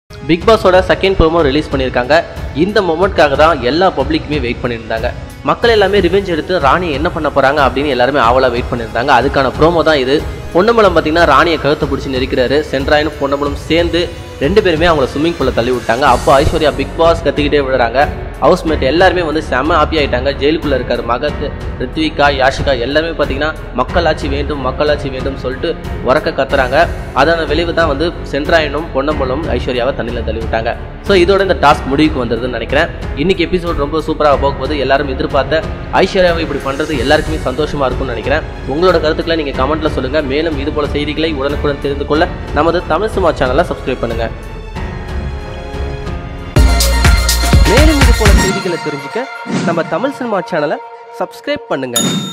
big பாஸோட second promo release பண்ணியிருக்காங்க இந்த மொமெண்ட்காக தான் எல்லா பப்ளிக்குமே வெயிட் பண்ணியிருந்தாங்க மக்கள் எல்லாமே ரிவெஞ்ச் எடுத்து ராணியை என்ன பண்ண போறாங்க அப்படின்னு எல்லாருமே ஆவலாக வெயிட் பண்ணியிருந்தாங்க அதுக்கான ப்ரோமோ தான் இது பொன்னம்பலம் பார்த்தீங்கன்னா ராணியை கழுத்தை பிடிச்சி நெரிக்கிறாரு சென்ட்ராயனும் பொன்னம்பலம் சேர்ந்து ரெண்டு பேருமே அவங்கள ஸ்விம்மிங் பூலில் தள்ளி விட்டாங்க அப்போ ஐஸ்வர்யா பிக் பாஸ் கத்திக்கிட்டே விடுறாங்க ஹவுஸ்மேட் எல்லாருமே வந்து செம ஹாப்பி ஆயிட்டாங்க ஜெயிலுக்குள்ள இருக்காரு மகத் ரித்விகா யாஷிகா எல்லாமே பார்த்தீங்கன்னா மக்களாட்சி வேண்டும் மக்களாட்சி வேண்டும் சொல்லிட்டு உறக்க கத்துறாங்க அதான விளைவு தான் வந்து சென்ட்ராயனும் பொன்னம்பலம் ஐஸ்வர்யாவை தண்ணியில் தள்ளி விட்டாங்க ஸோ இதோட இந்த டாஸ்க் முடிவுக்கு வந்துருதுன்னு நினைக்கிறேன் இன்னைக்கு எபிசோட் ரொம்ப சூப்பராக போகும்போது எல்லாரும் எதிர்பார்த்த ஐஸ்வர்யாவை இப்படி பண்ணுறது எல்லாருக்குமே சந்தோஷமா இருக்கும்னு நினைக்கிறேன் உங்களோட கருத்துக்களை நீங்கள் கமெண்ட்ல சொல்லுங்க மேலும் இது போல செய்திகளை உடனுக்குடன் தெரிந்து கொள்ள நமது தமிழ் சும்மா சேனலை சப்ஸ்கிரைப் பண்ணுங்க மேலும் இது போல செய்திகளை தெரிஞ்சுக்க நம்ம தமிழ் சினிமா சேனலை சப்ஸ்கிரைப் பண்ணுங்க